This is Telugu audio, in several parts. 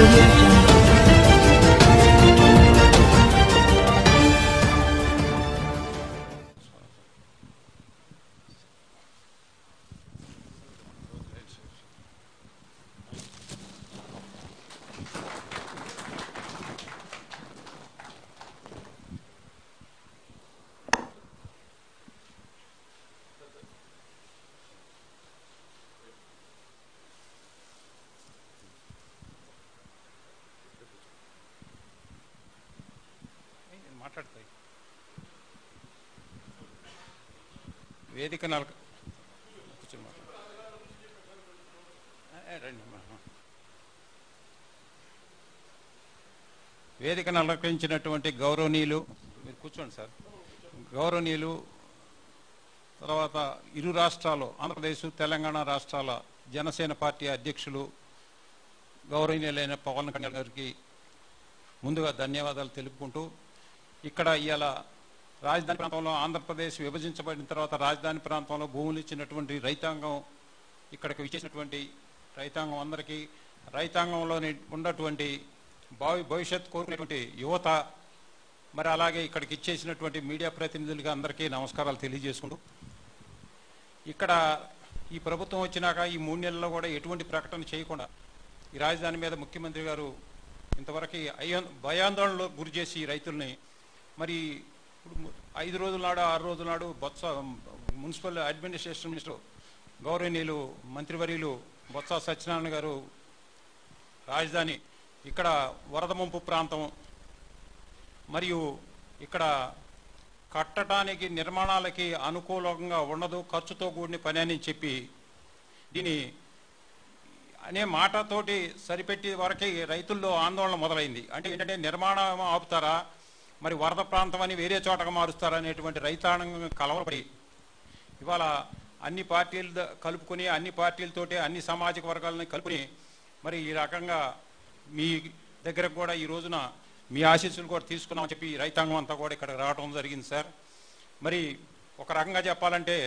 audio jungle. నేను మాట్లాడతాయి వేదిక నలక కూర్చొని మాట్లాడు ఏ, ఏ, రండి అమ్మా. వేదికను అలంకరించినటువంటి గౌరవనీయులు మీరు కూర్చోండి సార్ గౌరవనీయులు తర్వాత ఇరు రాష్ట్రాలు ఆంధ్రప్రదేశ్ తెలంగాణ రాష్ట్రాల జనసేన పార్టీ అధ్యక్షులు గౌరవనీయులైన పవన్ కళ్యాణ్ గారికి ముందుగా ధన్యవాదాలు తెలుపుకుంటూ ఇక్కడ ఇవాళ రాజధాని ప్రాంతంలో ఆంధ్రప్రదేశ్ విభజించబడిన తర్వాత రాజధాని ప్రాంతంలో భూములు ఇచ్చినటువంటి రైతాంగం ఇక్కడికి విచ్చేసినటువంటి రైతాంగం అందరికీ రైతాంగంలోని ఉన్నటువంటి భావి భవిష్యత్ కోరుకునేటువంటి యువత మరి అలాగే ఇక్కడికి ఇచ్చేసినటువంటి మీడియా ప్రతినిధులుగా అందరికీ నమస్కారాలు తెలియజేసుకుంటూ ఇక్కడ ఈ ప్రభుత్వం వచ్చినాక ఈ మూడు నెలల్లో కూడా ఎటువంటి ప్రకటన చేయకుండా ఈ రాజధాని మీద ముఖ్యమంత్రి గారు ఇంతవరకు అయ్యో భయాందోళనలో గురి చేసి ఈ రైతుల్ని మరి ఇప్పుడు ము- ఐదు రోజుల నాడు ఆరు రోజుల నాడు బొత్స మున్సిపల్ అడ్మినిస్ట్రేషన్ మినిస్టర్ గౌరవనీయులు మంత్రివర్యులు బొత్స సత్యనారాయణ గారు రాజధాని ఇక్కడ వరద ముంపు ప్రాంతం మరియు ఇక్కడ కట్టడానికి నిర్మాణాలకి అనుకూలంగా ఉండదు ఖర్చుతో కూడిన పని అని చెప్పి దీని అనే మాటతోటి సరిపెట్టి వరకు రైతుల్లో ఆందోళన మొదలైంది అంటే ఏంటంటే నిర్మాణం ఆపుతారా మరి వరద ప్రాంతం అని వేరే చోటకు మారుస్తారా అనేటువంటి రైతాంగం కలవరపడి ఇవాళ అన్ని పార్టీలు ద- కలుపుకొని అన్ని పార్టీలతోటి అన్ని సామాజిక వర్గాలని కలుపుని మరి ఈ రకంగా మీ దగ్గరకు కూడా ఈ రోజున మీ ఆశీస్సులు కూడా తీసుకున్నామని చెప్పి ఈ రైతాంగం అంతా కూడా ఇక్కడ రావడం జరిగింది సార్ మరి ఒక రకంగా చెప్పాలంటే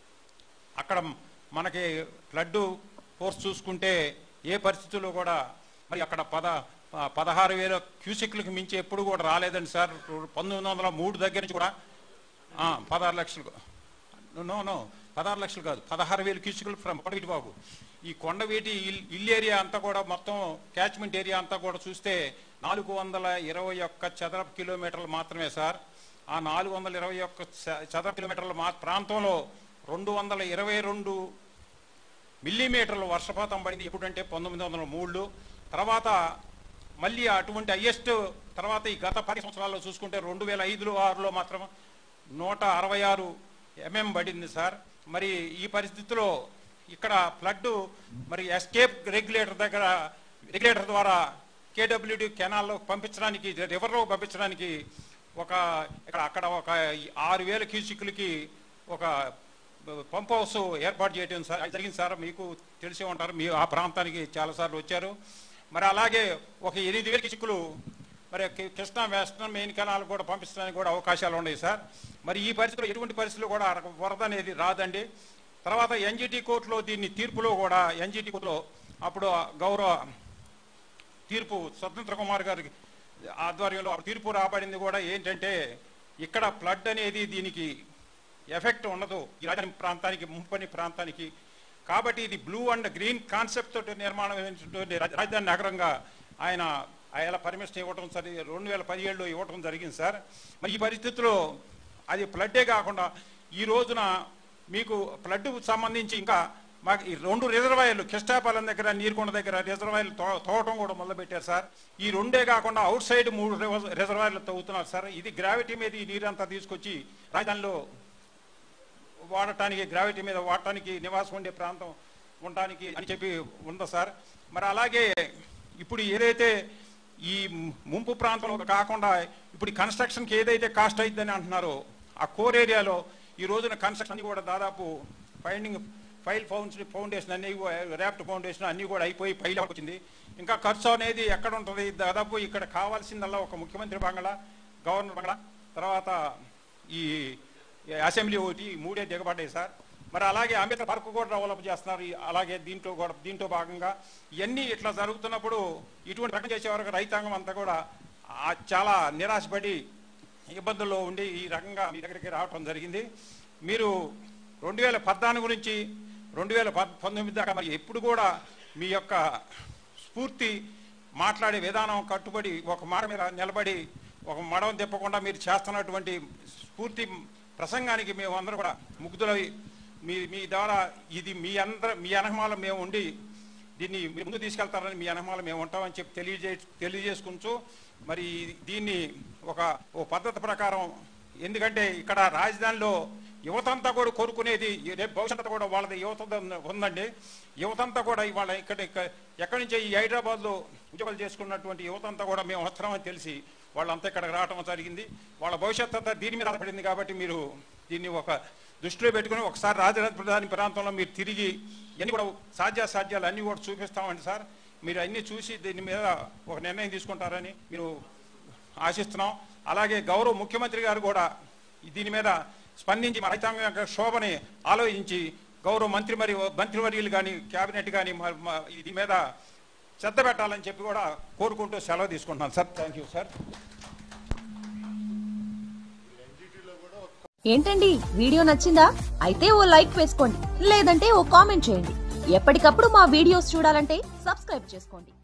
అక్కడ మనకి ఫ్లడ్ ఫోర్స్ చూసుకుంటే ఏ పరిస్థితుల్లో కూడా మరి అక్కడ పద ప- పదహారు వేల క్యూసెక్లకు మించి ఎప్పుడు కూడా రాలేదండి సార్ పంతొమ్మిది వందల మూడు దగ్గర నుంచి కూడా ఆ, పదహారు లక్షలు నో నో పదహారు లక్షలు కాదు పదహారు వేలు క్యూసెక్లు ఫ్రమ్ కొండవీటి బాబు ఈ కొండవీటి ఇల్- ఇల్ ఏరియా అంతా కూడా మొత్తం క్యాచ్మెంట్ ఏరియా అంతా కూడా చూస్తే నాలుగు వందల ఇరవై ఒక్క చదరపు కిలోమీటర్లు మాత్రమే సార్ ఆ నాలుగు వందల ఇరవై ఒక్క చ- చదరపు కిలోమీటర్ల మా ప్రాంతంలో రెండు వందల ఇరవై రెండు మిల్లీమీటర్ల వర్షపాతం పడింది ఎప్పుడంటే పంతొమ్మిది వందల మూడు తర్వాత మళ్ళీ అటువంటి హయ్యెస్ట్ తర్వాత ఈ గత పది సంవత్సరాల్లో చూసుకుంటే రెండు వేల ఐదులో ఆరులో మాత్రం నూట అరవై ఆరు ఎంఎం పడింది సార్ మరి ఈ పరిస్థితిలో ఇక్కడ ఫ్లడ్ మరి ఎస్కేప్ రెగ్యులేటర్ దగ్గర రెగ్యులేటర్ ద్వారా కేడబ్ల్యూడి కెనాల్లో పంపించడానికి రివర్లో పంపించడానికి ఒక ఇక్కడ అక్కడ ఒక ఆరు వేల క్యూసిక్లకి ఒక పంప్ హౌస్ ఏర్పాటు చేయడం సార్ అది జరిగింది సార్ మీకు తెలిసే ఉంటారు మీ ఆ ప్రాంతానికి చాలాసార్లు వచ్చారు మరి అలాగే ఒక ఎనిమిది వేల చిక్కులు మరి కి- కృష్ణా వెస్టర్న్ మెయిన్ కెనాల్ కూడా పంపించడానికి కూడా అవకాశాలు ఉన్నాయి సార్ మరి ఈ పరిస్థితుల్లో ఎటువంటి పరిస్థితుల్లో కూడా అర- వరద అనేది రాదండి తర్వాత ఎన్జిటి కోర్టులో దీన్ని తీర్పులో కూడా ఎన్జిటి కోర్టులో అప్పుడు గౌరవ తీర్పు స్వతంత్ర కుమార్ గారి ఆధ్వర్యంలో ఆ తీర్పు రాబడింది కూడా ఏంటంటే ఇక్కడ ఫ్లడ్ అనేది దీనికి ఎఫెక్ట్ ఉండదు ఈ రాజధాని ప్రాంతానికి ముంపని ప్రాంతానికి కాబట్టి ఇది బ్లూ అండ్ గ్రీన్ కాన్సెప్ట్ తోటి నిర్మాణం అయినటువంటి రాజ- రాజధాని నగరంగా ఆయన ఆయన పర్మిషన్ ఇవ్వటం సరి రెండు వేల పదిహేడులో ఇవ్వటం జరిగింది సార్ మరి ఈ పరిస్థితిలో అది ఫ్లడ్డే కాకుండా ఈ రోజున మీకు ఫ్లడ్ సంబంధించి ఇంకా మాకు ఈ రెండు రిజర్వాయర్లు కిష్టాపాలెం దగ్గర నీరుకొండ దగ్గర రిజర్వాయర్లు తో తోవటం కూడా మొదలుపెట్టారు సార్ ఈ రెండే కాకుండా అవుట్ సైడ్ మూడు రివ- రిజర్వాయర్లు తవ్వుతున్నారు సార్ ఇది గ్రావిటీ మీద ఈ నీరంతా తీసుకొచ్చి రాజధానిలో వాడటానికి గ్రావిటీ మీద వాడటానికి నివాసం ఉండే ప్రాంతం ఉండటానికి అని చెప్పి ఉందా సార్ మరి అలాగే ఇప్పుడు ఏదైతే ఈ ముంపు ప్రాంతంలో కాకుండా ఇప్పుడు ఈ కన్స్ట్రక్షన్కి ఏదైతే కాస్ట్ అయిద్దని అంటున్నారో ఆ కోర్ ఏరియాలో ఈ రోజున కన్స్ట్రక్షన్ అన్ని కూడా దాదాపు ఫైండింగ్ ఫైల్ ఫౌండేషన్ ఫౌండేషన్ అన్ని ర్యాప్ట్ ఫౌండేషన్ అన్ని కూడా అయిపోయి పైల వచ్చింది ఇంకా ఖర్చు అనేది ఎక్కడ ఉంటుంది దాదాపు ఇక్కడ కావాల్సిందల్లా ఒక ముఖ్యమంత్రి బంగళా గవర్నర్ బంగళా తర్వాత ఈ ఈ అసెంబ్లీ ఒకటి ఈ మూడే దిగబడ్డాయి సార్ మరి అలాగే అంబేద్కర్ పార్క్ కూడా డెవలప్ చేస్తున్నారు ఈ- అలాగే దీంట్లో కూడా దీంట్లో భాగంగా ఇవన్నీ ఇట్లా జరుగుతున్నప్పుడు ఇటువంటి రకం చేసే వరకు రైతాంగం అంతా కూడా ఆ, చాలా నిరాశపడి ఇబ్బందుల్లో ఉండి ఈ రకంగా మీ దగ్గరికి రావటం జరిగింది మీరు రెండు వేల పద్నాలుగు నుంచి రెండు వేల పద్ పంతొమ్మిది దాకా మరి ఎప్పుడు కూడా మీ యొక్క స్ఫూర్తి మాట్లాడే విధానం కట్టుబడి ఒక మాట మీద నిలబడి ఒక మడవం తిప్పకుండా మీరు చేస్తున్నటువంటి స్ఫూర్తి ప్రసంగానికి మేము అందరూ కూడా ముగ్ధులై మీ మీ ద్వారా ఇది మీ అందరూ మీ అనహమాల మేము ఉండి దీన్ని మీరు ముందు తీసుకెళ్తారని మీ అనహమాల మేము ఉంటామని చెప్పి తెలియజే తెలియజేసుకుంటూ మరి దీన్ని ఒక ఓ పద్ధతి ప్రకారం ఎందుకంటే ఇక్కడ రాజధానిలో యువతంతా కూడా కోరుకునేది రేపు భవిష్యత్తు కూడా వాళ్ళది యువత ఉందండి యువతంతా కూడా ఇవాళ ఇక్కడ ఇక్కడ- ఎక్కడి నుంచి ఈ హైదరాబాద్లో ఉద్యోగాలు చేసుకున్నటువంటి యువతంతా కూడా మేము వస్తున్నామని తెలిసి వాళ్ళంతా ఇక్కడికి రావడం జరిగింది వాళ్ళ భవిష్యత్తు అంతా దీని మీద ఆధారపడింది కాబట్టి మీరు దీన్ని ఒక దృష్టిలో పెట్టుకుని ఒకసారి రాజధాని ప్రాంతంలో మీరు తిరిగి ఇవన్నీ కూడా సాధ్యాసాధ్యాలు అన్నీ కూడా చూపిస్తామండి సార్ మీరు అన్నీ చూసి దీని మీద ఒక నిర్ణయం తీసుకుంటారని మీరు ఆశిస్తున్నాం అలాగే గౌరవ ముఖ్యమంత్రి గారు కూడా దీని మీద స్పందించి మా రైతాంగం యొక్క శోభని ఆలోచించి గౌరవ మంత్రి మరియు మంత్రివర్యులు కానీ కేబినెట్ కానీ దీని మీద శ్రద్ధ పెట్టాలని చెప్పి కూడా కోరుకుంటూ సెలవు తీసుకుంటున్నాను సార్ థ్యాంక్ యూ సార్ ఏంటండి వీడియో నచ్చిందా అయితే ఓ లైక్ వేసుకోండి లేదంటే ఓ కామెంట్ చేయండి ఎప్పటికప్పుడు మా వీడియోస్ చూడాలంటే సబ్స్క్రైబ్ చేసుకోండి